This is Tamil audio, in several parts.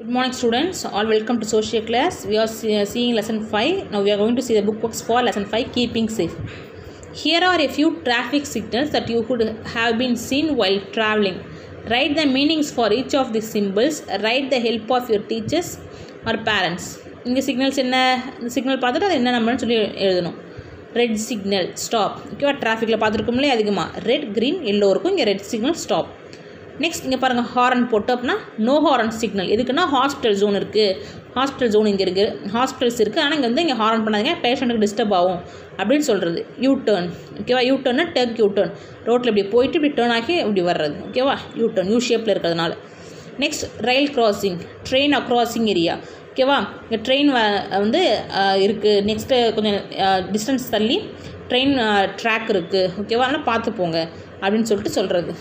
Good morning, students. All welcome to social class. We are see- seeing lesson 5. Now we are going to see the bookworks for lesson 5 Keeping Safe. Here are a few traffic signals that you could have been seen while traveling. Write the meanings for each of these symbols. Write the help of your teachers or parents. இங்கே சிக்னல்ஸ் என்ன இந்த சிக்னல் பார்த்துட்டு அது என்ன நம்பர்னு சொல்லி எழுதணும் ரெட் சிக்னல் ஸ்டாப் ஓகேவா டிராஃபிக்கில் பார்த்துருக்கோம்லே அதிகமாக ரெட் க்ரீன் எல்லோ இருக்கும் இங்கே ரெட் சிக்னல் ஸ்டாப் நெக்ஸ்ட் இங்கே பாருங்கள் ஹாரன் போட்டு அப்படின்னா நோ ஹாரன் சிக்னல் எதுக்குன்னா ஹாஸ்பிட்டல் ஜோன் இருக்குது ஹாஸ்பிட்டல் ஜோன் இங்கே இருக்குது ஹாஸ்பிட்டல்ஸ் இருக்குது ஆனால் இங்கே வந்து இங்கே ஹாரன் பண்ணாதீங்க பேஷண்ட்டுக்கு டிஸ்டர்ப் ஆகும் அப்படின்னு சொல்கிறது யூ டேர்ன் ஓகேவா U turn take U turn ரோட்டில் இப்படி போயிட்டு இப்படி டேர்ன் ஆகி இப்படி வர்றது ஓகேவா யூ டேர்ன் யூ ஷேப்பில் இருக்கிறதுனால next rail crossing train crossing area ஓகேவா இங்கே ட்ரெயின் வந்து இருக்குது நெக்ஸ்ட்டு கொஞ்சம் டிஸ்டன்ஸ் தள்ளி ட்ரெயின் ட்ராக் இருக்குது ஓகேவா அதனால் பார்த்து போங்க அப்படின்னு சொல்லிட்டு சொல்கிறது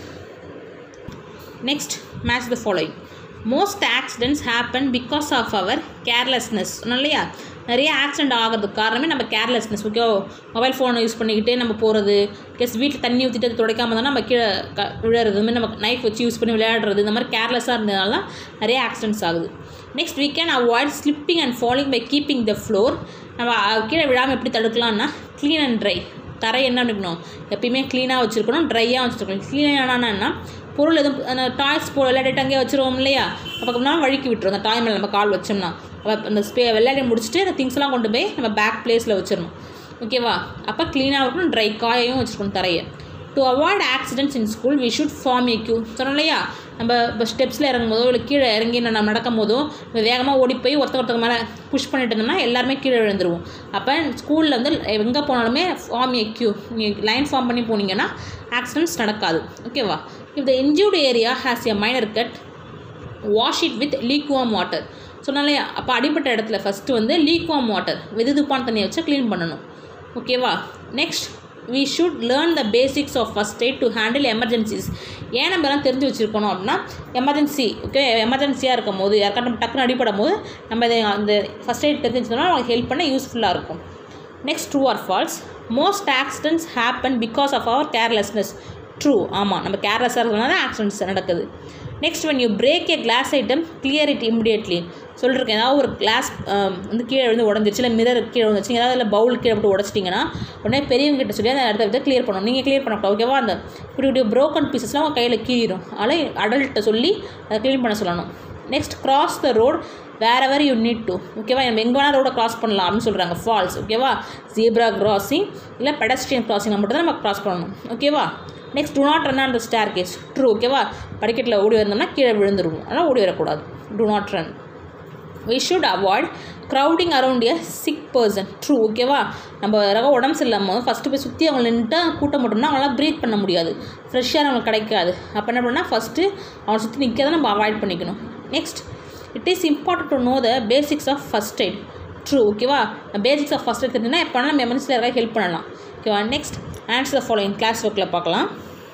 next match the following most accidents happen because of our carelessness சொன்னோம் இல்லையா நிறைய ஆக்சிடென்ட் ஆகிறதுக்கு காரணமே நம்ம கேர்லெஸ்னஸ் ஓகே மொபைல் ஃபோனை யூஸ் பண்ணிக்கிட்டு நம்ம போகிறது கேஸ் வீட்டில் தண்ணி ஊற்றிட்டு அது துடைக்காம தான் நம்ம கீழே க விழுறது இந்த மாதிரி நம்ம நைஃப் வச்சு யூஸ் பண்ணி விளையாடுறது இந்த மாதிரி கேர்லெஸ்ஸாக இருந்ததுனால தான் நிறைய ஆக்சிடென்ட்ஸ் ஆகுது next we can avoid slipping and falling by keeping the floor நம்ம கீழே விழாமல் எப்படி தடுக்கலாம்னா க்ளீன் அண்ட் ட்ரை தரை என்ன பண்ணிக்கணும் எப்பயுமே க்ளீனாக வச்சுருக்கணும் ட்ரையாக வச்சுருக்கணும் க்ளீனானா பொருள் எதுவும் அந்த டாய்ஸ் போ விளையாடிட்டு அங்கேயே வச்சுருவோம் இல்லையா அப்போ நம்ம வழுக்கி விட்டுரும் அந்த டாய் மேலே நம்ம கால் வச்சோம்னா அப்போ அந்த ஸ்பே விளையாடி முடிச்சுட்டு அந்த திங்ஸ்லாம் கொண்டு போய் நம்ம பேக் பிளேஸில் வச்சிடணும் ஓகேவா அப்போ க்ளீனாக இருக்கணும் ட்ரை காயையும் வச்சுருக்கணும் தரையை to avoid accidents in school we should form a queue சொன்னோம் இல்லையா நம்ம இப்போ ஸ்டெப்ஸில் இறங்கும் போதோ இல்லை கீழே இறங்கி நம்ம நடக்கும் போதோ நம்ம வேகமாக ஓடி போய் ஒருத்த ஒருத்தங்க மேலே புஷ் பண்ணிட்டு இருந்தோம்னா எல்லாருமே கீழே விழுந்துருவோம் அப்போ ஸ்கூலில் வந்து எங்கே போனாலுமே ஃபார்ம் ஏ கியூ நீங்கள் லைன் ஃபார்ம் பண்ணி போனீங்கன்னா ஆக்சிடென்ட்ஸ் நடக்காது ஓகேவா if the injured area has a minor cut wash it with lukewarm water சொன்னாலே அப்போ அடிப்பட்ட இடத்துல ஃபஸ்ட்டு வந்து லீக்வாம் வாட்டர் வெதுதுப்பான தண்ணியை வச்சு க்ளீன் பண்ணணும் ஓகேவா next we should learn the basics of first aid to handle emergencies ஏன் நம்ம எல்லாம் தெரிஞ்சு வச்சுருக்கணும் அப்படின்னா எமர்ஜென்சி ஓகே எமர்ஜென்சியாக இருக்கும் போது யாருக்கா நம்ம டக்குன்னு அடிப்படும் போது நம்ம இதை அந்த ஃபஸ்ட் எய்ட் தெரிஞ்சு வச்சுக்கணும் அவங்களுக்கு ஹெல்ப் பண்ண யூஸ்ஃபுல்லாக இருக்கும் next true or false most accidents happen because of our carelessness true ஆமாம் நம்ம கேர்லெஸ்ஸாக இருக்கிறதுனால தான் ஆக்சிடென்ட்ஸ் நடக்குது next when you break a glass item clear it immediately சொல்லிருக்கேன் ஏதாவது ஒரு கிளாஸ் வந்து கீழே விழுந்து உடஞ்சிருச்சு இல்லை மிரர் கீழே வந்துச்சு ஏதாவது இல்லை பவுல் கீழே போட்டு உடச்சிட்டிங்கன்னா உடனே பெரியவங்க கிட்ட சொல்லி அந்த இடத்த விட்டு கிளியர் பண்ணணும் நீங்கள் கிளியர் பண்ணக்கூடாது ஓகேவா அந்த இப்படி இப்படி ப்ரோக்கன் பீசஸ்லாம் உங்கள் கையில் கீறிடும் அதனால் அடல்கிட்ட சொல்லி அதை க்ளீன் பண்ண சொல்லணும் next cross the road wherever you need to ஓகேவா நம்ம எங்கே வேணால் ரோடை கிராஸ் பண்ணலாம் அப்படின்னு சொல்கிறாங்க ஃபால்ஸ் ஓகேவா ஜீப்ரா கிராசிங் இல்லை பெடஸ்ட்ரியன் கிராசிங் மட்டும் தான் நம்ம கிராஸ் பண்ணணும் ஓகேவா next do not run on the staircase true ஓகேவா படிக்கட்டில் ஓடி வந்தோம்னா கீழே விழுந்துருவோம் அதனால் ஓடி வரக்கூடாது do not run we should avoid crowding around a sick person true ஓகேவா நம்ம யாராவது உடம்பு சரியில்லாமல் ஃபஸ்ட்டு போய் சுற்றி அவங்க நின்றுட்டு கூட்டம் போட்டோம்னா அவங்களால ப்ரீத் பண்ண முடியாது ஃப்ரெஷ்ஷாக அவங்களுக்கு கிடைக்காது அப்போ என்ன பண்ணால் ஃபஸ்ட்டு அவனை சுற்றி நிற்கிறத நம்ம அவாய்ட் பண்ணிக்கணும் next it is important to know the basics of first aid true ஓகேவா பேசிக்ஸ் ஆஃப் ஃபஸ்ட் எய்ட் தெரிஞ்சுன்னா எப்போ நம்ம எமர்ஜென்சியில் யாராவது ஹெல்ப் பண்ணலாம் ஓகேவா next answer the following class ஒர்க்கில் பார்க்கலாம்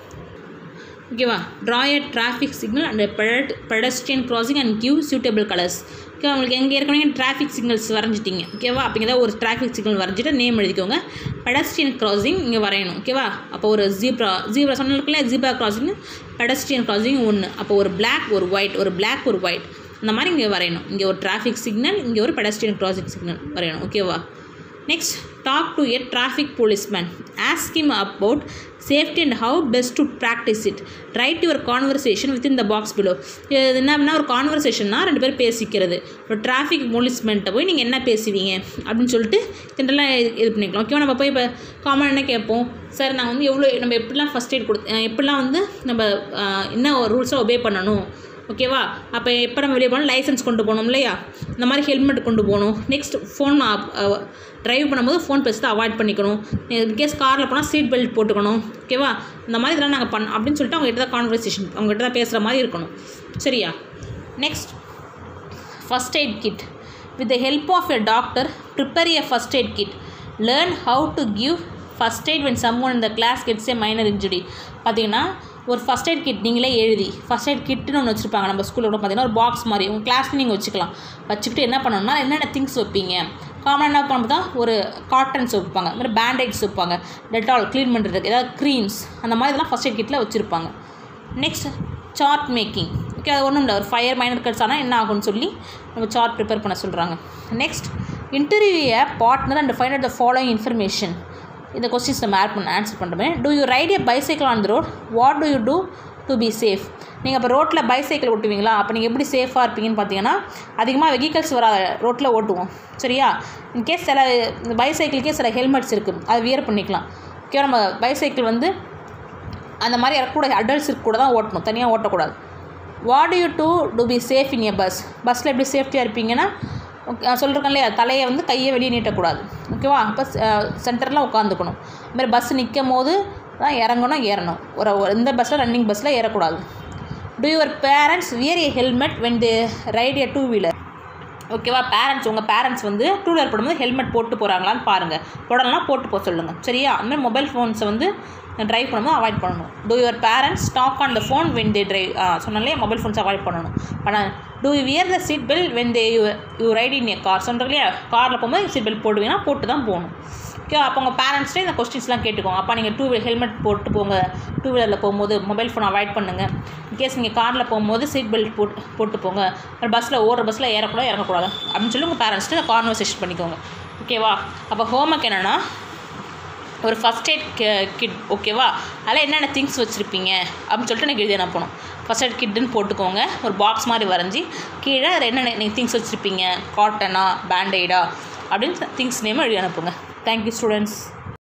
ஓகேவா draw a traffic signal and ped pedestrian crossing and give suitable colours ஓகேவா உங்களுக்கு எங்கே ஏற்கனவே டிராஃபிக் சிக்னல்ஸ் வரைஞ்சிட்டிங்க ஓகேவா அப்போ ஏதாவது ஒரு டிராஃபிக் சிக்னல் வரைஞ்சிட்டு நேம் எழுதிக்கோங்க பெடஸ்ட்ரியன் கிராசிங் இங்கே வரையணும் ஓகேவா அப்போ ஒரு ஜீப்ரா ஜீப்ரா சொன்னதுக்குள்ளே ஜீப்ரா கிராசிங் பெடஸ்ட்ரியன் கிராசிங் ஒன்று அப்போ ஒரு பிளாக் ஒரு ஒயிட் ஒரு பிளாக் ஒரு ஒயிட் அந்த மாதிரி இங்கே வரையணும் இங்கே ஒரு டிராஃபிக் சிக்னல் இங்கே ஒரு பெடஸ்ட்ரியன் கிராசிங் சிக்னல் வரையணும் ஓகேவா next talk to a traffic policeman ask him about safety and how best to practise it write your conversation within the box below இது என்ன ஒரு கான்வர்சேஷன்னா ரெண்டு பேரும் பேசிக்கிறது ஒரு டிராஃபிக் போலீஸ்மேன்ட்ட போய் நீங்கள் என்ன பேசுவீங்க அப்படின்னு சொல்லிட்டு இதெல்லாம் இது பண்ணிக்கலாம் ஓகேவா நம்ம போய் இப்போ காமன் என்ன கேட்போம் சார் நான் வந்து எவ்வளோ நம்ம எப்படிலாம் ஃபஸ்ட் எய்ட் கொடுத்து எப்படிலாம் வந்து நம்ம என்ன ரூல்ஸை ஒபே பண்ணணும் ஓகேவா அப்போ எப்போ நம்ம வெளியே போகணும் லைசன்ஸ் கொண்டு போகணும் இல்லையா இந்த மாதிரி ஹெல்மெட் கொண்டு போகணும் நெக்ஸ்ட் ஃபோன் ட்ரைவ் பண்ணும்போது ஃபோன் பேசுறது அவாய்ட் பண்ணிக்கணும் இன்கேஸ் காரில் போனால் சீட் பெல்ட் போட்டுக்கணும் ஓகேவா இந்த மாதிரி இதெல்லாம் நாங்கள் பண்ண அப்படின்னு சொல்லிட்டு அவங்ககிட்ட தான் கான்வர்சேஷன் அவங்ககிட்ட தான் பேசுகிற மாதிரி இருக்கணும் சரியா next first aid kit with the help of a doctor prepare a first aid kit learn how to give first aid when someone in the class gets a minor injury பார்த்தீங்கன்னா ஒரு ஃபஸ்ட் எய்ட் கிட் நீங்களே எழுதி ஃபஸ்ட் எய்ட் கிட்னு ஒன்று வச்சுருப்பாங்க நம்ம ஸ்கூலில் கூட பார்த்தீங்கன்னா ஒரு பாக்ஸ் மாதிரி உங்கள் கிளாஸ்லேயும் நீங்கள் வச்சுக்கலாம் வச்சுக்கிட்டு என்ன பண்ணணும்னா என்னென்ன திங்ஸ் வைப்பீங்க காமனாக என்ன பண்ணுறதா ஒரு காட்டன்ஸ் வைப்பாங்க இந்த மாதிரி பேண்டேஜ்ஸ் வைப்பாங்க டெட்டால் க்ளீன் பண்ணுறதுக்கு ஏதாவது க்ரீம்ஸ் அந்த மாதிரி இதெல்லாம் ஃபஸ்ட் எய்ட் கிட்டில் வச்சுருப்பாங்க நெக்ஸ்ட் சார்ட் மேக்கிங் ஓகே அது ஒன்றும் இல்லை ஒரு ஃபயர் மைனர் கட்ஸ் ஆனால் என்ன ஆகும்னு சொல்லி நம்ம சார்ட் ப்ரிப்பேர் பண்ண சொல்கிறாங்க next interview partner and find out the following information இந்த கொஸ்டின்ஸ் நம்ம ஆட் பண்ண ஆன்சர் பண்ணுறோமே do you ride a bicycle on the road what do you do to be safe நீங்கள் இப்போ ரோட்டில் பைசைக்கிள் ஓட்டுவீங்களா அப்போ நீங்கள் எப்படி சேஃபாக இருப்பீங்கன்னு பார்த்தீங்கன்னா அதிகமாக வெஹிக்கல்ஸ் வர ரோட்டில் ஓட்டுவோம் சரியா இன்கேஸ் சில இந்த பைசைக்கிளுக்கே சில ஹெல்மெட்ஸ் இருக்குது அதை வியர் பண்ணிக்கலாம் ஓகே நம்ம பைசைக்கிள் வந்து அந்த மாதிரி இறக்கக்கூட அடல்ட்ஸ் கூட தான் ஓட்டணும் தனியாக ஓட்டக்கூடாது what you do to be safe in a bus பஸ்ஸில் எப்படி சேஃப்டியாக இருப்பீங்கன்னா ஓகே சொல்லிருக்கேன் இல்லையா தலையை வந்து கையை வெளியே நீட்டக்கூடாது ஓகேவா அப்போ சென்டரில் உட்காந்துக்கணும் அதுமாதிரி பஸ் நிற்கும் போது தான் இறங்கணும் ஏறணும் ஒரு ஒரு இந்த பஸ்ஸில் ரன்னிங் பஸ்ஸில் ஏறக்கூடாது do your parents wear a helmet when they ride a two wheeler ஓகேவா பேரண்ட்ஸ் உங்கள் பேரண்ட்ஸ் வந்து டூ வீலர் போடும்போது ஹெல்மெட் போட்டு போகிறாங்களான்னு பாருங்கள் போடலாம் போட்டு போக சொல்லுங்கள் சரியா அதுமாதிரி மொபைல் ஃபோன்ஸை வந்து ட்ரைவ் பண்ணும்போது அவாய்ட் பண்ணணும் do your parents talk on the phone when they drive சொன்னாலே மொபைல் ஃபோன்ஸ் அவாய்ட் பண்ணணும் ஆனால் do you wear the seat belt when they you you ride in a car சொல்கிறோம் இல்லையா காரில் போகும்போது சீட் பெல்ட் போடுவீங்கன்னா போட்டு தான் போகணும் ஓகே அப்போ உங்கள் பேரண்ட்ஸ்ட்டே இந்த கொஸ்டின்ஸ்லாம் கேட்டுக்கோங்க அப்போ நீங்கள் டூ வீலர் ஹெல்மெட் போட்டு போங்க டூ வீலரில் போகும்போது மொபைல் ஃபோன் அவாய்ட் பண்ணுங்கள் இன்கேஸ் நீங்கள் காரில் போகும்போது சீட் பெல்ட் போட்டு போட்டு போங்க பஸ்ஸில் ஓடுற பஸ்ஸில் ஏறக்கூடாது இறங்கக்கூடாது அப்படின்னு சொல்லி உங்கள் பேரண்ட்ஸ்ட்டு கான்வர்சேஷன் பண்ணிக்கோங்க ஓகேவா அப்போ ஹோம்ஒர்க் என்னென்னா ஒரு ஃபஸ்ட் எய்ட் கிட் ஓகேவா அதில் என்னென்ன திங்ஸ் வச்சுருப்பீங்க அப்படின்னு சொல்லிட்டு எனக்கு எழுதி அனுப்பணும் ஃபஸ்ட் எய்ட் கிட்டுன்னு போட்டுக்கோங்க ஒரு பாக்ஸ் மாதிரி வரைஞ்சி கீழே அதில் என்னென்ன நீங்கள் திங்ஸ் வச்சுருப்பீங்க காட்டனா பேண்டைடா அப்படின்னு திங்ஸ் நேம் எழுதி அனுப்புங்க தேங்க்யூ ஸ்டூடெண்ட்ஸ்